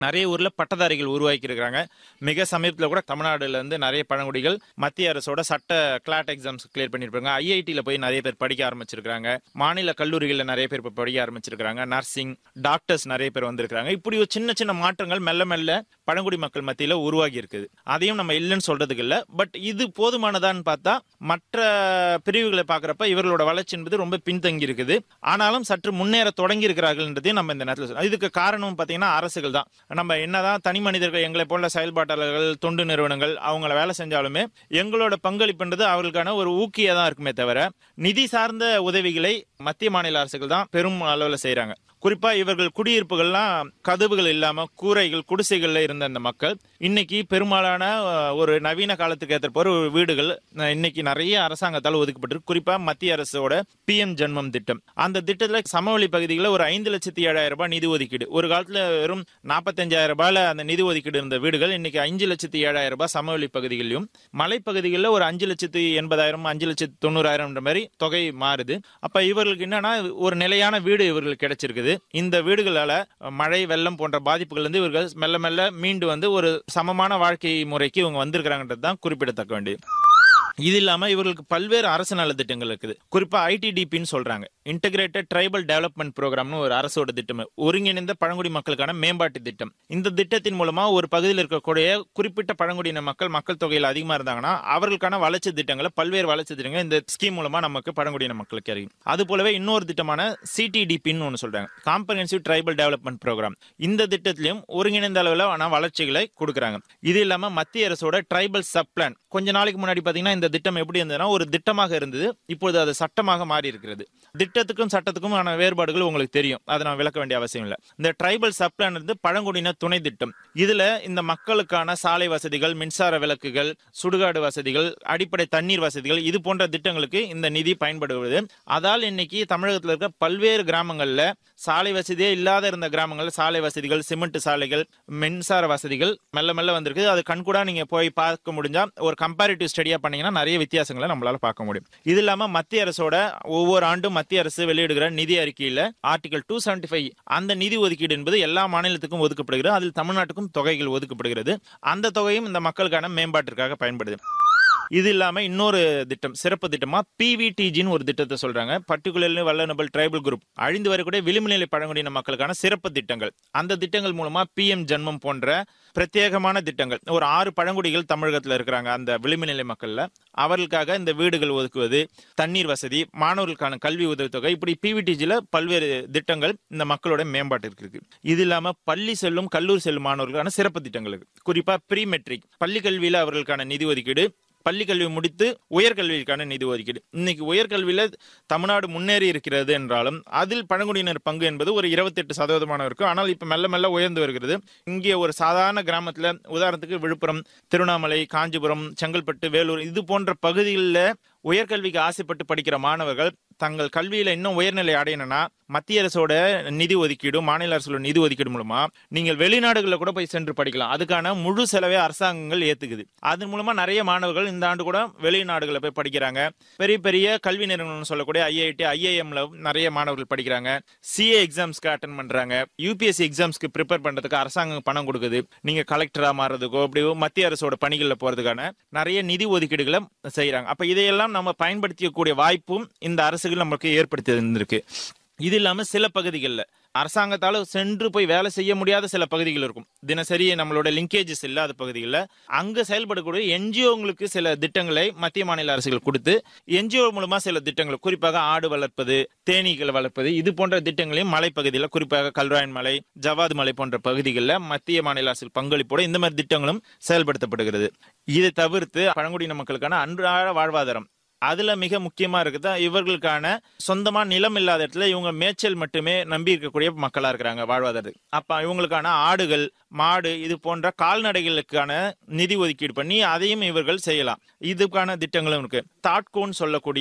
நிறைய ஊர்ல பட்டதாரிகள் உருவாக்கி இருக்காங்க மிக சமீபத்தில் கூட தமிழ்நாடுல இருந்து நிறைய பழங்குடிகள் மத்திய அரசோட சட்ட கிளாட் எக்ஸாம்ஸ் கிளியர் பண்ணியிருப்பாங்க ஐஐடியில் போய் நிறைய பேர் படிக்க ஆரம்பிச்சிருக்காங்க மாநில கல்லூரிகளில் நிறைய பேர் இப்போ படிக்க ஆரம்பிச்சிருக்காங்க நர்சிங் டாக்டர்ஸ் நிறைய பேர் வந்திருக்காங்க இப்படி ஒரு சின்ன சின்ன மாற்றங்கள் மெல்ல மெல்ல பழங்குடி மக்கள் மத்தியில் உருவாகி இருக்குது அதையும் நம்ம இல்லைன்னு சொல்றதுக்கு இல்லை பட் இது போதுமானதான்னு பார்த்தா மற்ற பிரிவுகளை பார்க்குறப்ப இவர்களோட வளர்ச்சி என்பது ரொம்ப பின்தங்கி இருக்குது ஆனாலும் சற்று முன்னேற தொடங்கி இருக்கிறார்கள்ன்றதையும் நம்ம இந்த நேரத்தில் சொல்லலாம். இதுக்கு காரணம் பார்த்தீங்கன்னா அரசுகள் தான் நம்ம என்னதான் தனி மனிதர்கள் எங்களை போல செயல்பாட்டாளர்கள் தொண்டு நிறுவனங்கள் அவங்கள வேலை செஞ்சாலுமே எங்களோட பங்களிப்புன்றது அவர்களுக்கான ஒரு ஊக்கியா தான் இருக்குமே தவிர நிதி சார்ந்த உதவிகளை மத்திய மாநில அரசுகள் தான் பெரும் அளவில் செய்றாங்க குறிப்பா இவர்கள் குடியிருப்புகள்லாம் கதவுகள் இல்லாம கூரைகள் குடிசைகள்ல இருந்த அந்த மக்கள் இன்னைக்கு பெரும்பாலான அஹ், ஒரு நவீன காலத்துக்கு ஏற்ற போற ஒரு வீடுகள் அஹ், இன்னைக்கு நிறைய அரசாங்கத்தால் ஒதுக்கப்பட்டிருக்கு குறிப்பா மத்திய அரசோட பிஎம் ஜென்மம் திட்டம் அந்த திட்டத்துல சமவெளி பகுதிகளில் ஒரு ஐந்து லட்சத்தி ஏழாயிரம் ரூபாய் நிதி ஒதுக்கீடு ஒரு காலத்துல வெறும் நாற்பத்தஞ்சாயிரம் ரூபாயில அந்த நிதி ஒதுக்கீடு இருந்த வீடுகள் இன்னைக்கு அஞ்சு லட்சத்தி ஏழாயிரம் ரூபாய் சமவெளி பகுதிகளிலும் மலைப்பகுதிகளில் ஒரு அஞ்சு லட்சத்தி எண்பதாயிரம் அஞ்சு லட்சத்தி தொண்ணூறாயிரம்ன்ற மாதிரி தொகை மாறுது அப்ப இவர்களுக்கு என்னன்னா ஒரு நிலையான வீடு இவர்களுக்கு கிடைச்சிருக்குது இந்த வீடுகளால மழை வெள்ளம் போன்ற பாதிப்புகள் இருந்து இவர்கள் மெல்ல மெல்ல மீண்டு வந்து ஒரு சமமான வாழ்க்கை முறைக்கு இவங்க வந்திருக்கிறாங்கன்றது தான் குறிப்பிடத்தக்க வேண்டியது இது இல்லாம இவர்களுக்கு பல்வேறு அரசு நலத்திட்டங்கள் இருக்குது குறிப்பா ஐடிடிபின்னு சொல்றாங்க இன்டகிரேட்டட் ட்ரைபல் டெவலப்மெண்ட் ப்ரோக்ராம்னு ஒரு அரசோட திட்டம் ஒருங்கிணைந்த பழங்குடி மக்களுக்கான மேம்பாட்டு திட்டம் இந்த திட்டத்தின் மூலமா ஒரு பகுதியில் இருக்கக்கூடிய குறிப்பிட்ட பழங்குடியின மக்கள் மக்கள் தொகையில் அதிகமா இருந்தாங்கன்னா அவர்களுக்கான வளர்ச்சி திட்டங்களை பல்வேறு வளர்ச்சி திட்டங்கள் இந்த ஸ்கீம் மூலமா நமக்கு பழங்குடியின மக்களுக்கு அறியும் அது போலவே இன்னொரு திட்டமான சிடிடிபின்னு ஒன்று சொல்றாங்க காம்பரன்சிவ் ட்ரைபல் டெவலப்மெண்ட் ப்ரோக்ராம் இந்த திட்டத்திலையும் ஒருங்கிணைந்த அளவில் ஆன வளர்ச்சிகளை கொடுக்குறாங்க இது இல்லாம மத்திய அரசோட ட்ரைபல் சப் பிளான் கொஞ்ச நாளைக்கு முன்னாடி பாத்தீங்கன்னா இந்த திட்டம் எப்படி இருந்ததுன்னா ஒரு திட்டமாக இருந்தது இப்பொழுது அது சட்டமாக மாறி இருக்கிறது திட்டத்துக்கும் சட்டத்துக்கும் ஆன வேறுபாடுகள் உங்களுக்கு தெரியும் அதை நான் விளக்க வேண்டிய அவசியம் இல்லை இந்த ட்ரைபல் சப் பிளான் இருந்து பழங்குடியின துணை திட்டம் இதுல இந்த மக்களுக்கான சாலை வசதிகள் மின்சார விளக்குகள் சுடுகாடு வசதிகள் அடிப்படை தண்ணீர் வசதிகள் இது போன்ற திட்டங்களுக்கு இந்த நிதி பயன்படுவது அதால் இன்னைக்கு தமிழகத்தில் இருக்க பல்வேறு கிராமங்கள்ல சாலை வசதியே இல்லாத இருந்த கிராமங்கள்ல சாலை வசதிகள் சிமெண்ட் சாலைகள் மின்சார வசதிகள் மெல்ல மெல்ல வந்திருக்கு அது கண்கூடா நீங்க போய் பார்க்க முடிஞ்சா ஒரு கம்பேரிட்டிவ் ஸ்டடியா பண்ணீங்கன்னா நிறைய வித்தியாசங்களை நம்மளால பார்க்க முடியும் இது இல்லாம மத்திய அரசோட ஒவ்வொரு ஆண்டும் மத்திய அரசு வெளியிடுகிற நிதி அறிக்கையில ஆர்டிகல் டூ அந்த நிதி ஒதுக்கீடு என்பது எல்லா மாநிலத்துக்கும் ஒதுக்கப்படுகிறது அதில் தமிழ்நாட்டுக்கும் தொகைகள் ஒதுக்கப்படுகிறது அந்த தொகையும் இந்த மக்களுக்கான மேம்பாட்டிற்காக பயன்படுது இது இல்லாம இன்னொரு திட்டம் சிறப்பு திட்டமா பிவிடிஜின்னு ஒரு திட்டத்தை சொல்றாங்க பர்டிகுலர்லி வல்லனபிள் ட்ரைபல் குரூப் அழிந்து வரக்கூடிய விளிம்புநிலை பழங்குடியின மக்களுக்கான சிறப்பு திட்டங்கள் அந்த திட்டங்கள் மூலமா பிஎம் ஜென்மம் போன்ற பிரத்யேகமான திட்டங்கள் ஒரு ஆறு பழங்குடிகள் தமிழகத்துல இருக்கிறாங்க அந்த விளிம்புநிலை மக்கள்ல அவர்களுக்காக இந்த வீடுகள் ஒதுக்குவது தண்ணீர் வசதி மாணவர்களுக்கான கல்வி உதவித்தொகை இப்படி பிவிடிஜில பல்வேறு திட்டங்கள் இந்த மக்களோட மேம்பாட்டிற்கு இருக்கு இது இல்லாம பள்ளி செல்லும் கல்லூரி செல்லும் மாணவர்களுக்கான சிறப்பு திட்டங்கள் இருக்கு குறிப்பா ப்ரீ மெட்ரிக் பள்ளி கல்வியில அவர்களுக்கான நிதி ஒதுக்கீடு பள்ளி கல்வி முடித்து உயர்கல்விக்கான நிதி ஒதுக்கீடு இன்னைக்கு உயர்கல்வியில தமிழ்நாடு முன்னேறி இருக்கிறது என்றாலும் அதில் பழங்குடியினர் பங்கு என்பது ஒரு இருபத்தெட்டு சதவீதமான இருக்கும் ஆனால் இப்ப மெல்ல மெல்ல உயர்ந்து வருகிறது இங்கே ஒரு சாதாரண கிராமத்துல உதாரணத்துக்கு விழுப்புரம் திருவண்ணாமலை காஞ்சிபுரம் செங்கல்பட்டு வேலூர் இது போன்ற பகுதிகளில் உயர்கல்விக்கு ஆசைப்பட்டு படிக்கிற மாணவர்கள் தங்கள் கல்வியில இன்னும் உயர்நிலை அடையணும்னா மத்திய அரசோட நிதி ஒதுக்கீடு மாநில அரசோட நிதி ஒதுக்கீடு மூலமா நீங்கள் வெளிநாடுகளில் கூட போய் சென்று படிக்கலாம் அதுக்கான முழு செலவை அரசாங்கங்கள் ஏத்துக்குது அதன் மூலமா நிறைய மாணவர்கள் இந்த ஆண்டு கூட வெளிநாடுகளில் போய் படிக்கிறாங்க பெரிய பெரிய கல்வி நிறுவனம் சொல்லக்கூடிய ஐஐடி ஐஐஎம்ல நிறைய மாணவர்கள் படிக்கிறாங்க சிஏ எக்ஸாம்ஸ்க்கு அட்டன் பண்றாங்க யூபிஎஸ்சி எக்ஸாம்ஸ்க்கு ப்ரிப்பேர் பண்றதுக்கு அரசாங்கம் பணம் கொடுக்குது நீங்க கலெக்டரா மாறதுக்கோ அப்படி மத்திய அரசோட பணிகளில் போறதுக்கான நிறைய நிதி ஒதுக்கீடுகளை செய்யறாங்க அப்ப இதையெல்லாம் நம்ம பயன்படுத்திக்கக்கூடிய வாய்ப்பும் இந்த அரசுகள் நமக்கு ஏற்படுத்தி இருந்திருக்கு இது இல்லாம சில பகுதிகளில் அரசாங்கத்தால சென்று போய் வேலை செய்ய முடியாத சில பகுதிகள் இருக்கும் தினசரி நம்மளோட லிங்கேஜஸ் இல்லாத பகுதிகளில் அங்க செயல்படக்கூடிய என்ஜிஓங்களுக்கு சில திட்டங்களை மத்திய மாநில அரசுகள் கொடுத்து என்ஜிஓ மூலமா சில திட்டங்கள் குறிப்பாக ஆடு வளர்ப்பது தேனீக்களை வளர்ப்பது இது போன்ற திட்டங்களையும் மலைப்பகுதியில் குறிப்பாக கல்ராயன் மலை ஜவாது மலை போன்ற பகுதிகளில் மத்திய மாநில அரசு பங்களிப்போட இந்த மாதிரி திட்டங்களும் செயல்படுத்தப்படுகிறது இதை தவிர்த்து பழங்குடியின மக்களுக்கான அன்றாட வாழ்வாதாரம் அதுல மிக முக்கியமா இருக்குது இவர்களுக்கான சொந்தமா நிலம் இல்லாத இடத்துல இவங்க மேய்ச்சல் மட்டுமே நம்பி இருக்கக்கூடிய மக்களா இருக்கிறாங்க வாழ்வாதாரத்துக்கு அப்ப இவங்களுக்கான ஆடுகள் மாடு இது போன்ற கால்நடைகளுக்கான நிதி ஒதுக்கீடு பண்ணி அதையும் இவர்கள் செய்யலாம் இதுக்கான திட்டங்களும் இருக்கு தாட்கோன்னு சொல்லக்கூடிய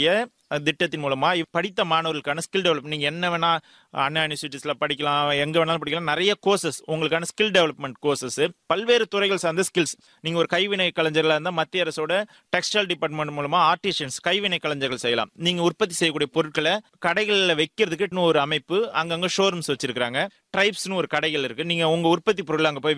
அஹ், திட்டத்தின் மூலமா இப் படித்த மாணவர்களுக்கான ஸ்கில் டெவலப் நீங்க என்ன வேணா அண்ணா யூனிவர்சிட்டிஸ்ல படிக்கலாம் எங்க வேணாலும் படிக்கலாம் நிறைய கோர்சஸ் உங்களுக்கான ஸ்கில் டெவலப்மெண்ட் கோர்சஸ் பல்வேறு துறைகள் சார்ந்த ஸ்கில்ஸ் நீங்க ஒரு கைவினை கலைஞர்களா இருந்தா மத்திய அரசோட டெக்ஸ்டைல் டிபார்ட்மெண்ட் மூலமா ஆர்டிஷியன்ஸ் கைவினை கலைஞர்கள் செய்யலாம் நீங்க உற்பத்தி செய்யக்கூடிய பொருட்களை கடைகளில் வைக்கிறதுக்கு இன்னும் ஒரு அமைப்பு அங்கங்க ஷோரூம்ஸ் வச்சிருக்காங்க ட்ரைப்ஸ்னு ஒரு கடைகள் இருக்கு நீங்க உங்க உற்பத்தி பொருள் அங்க போய்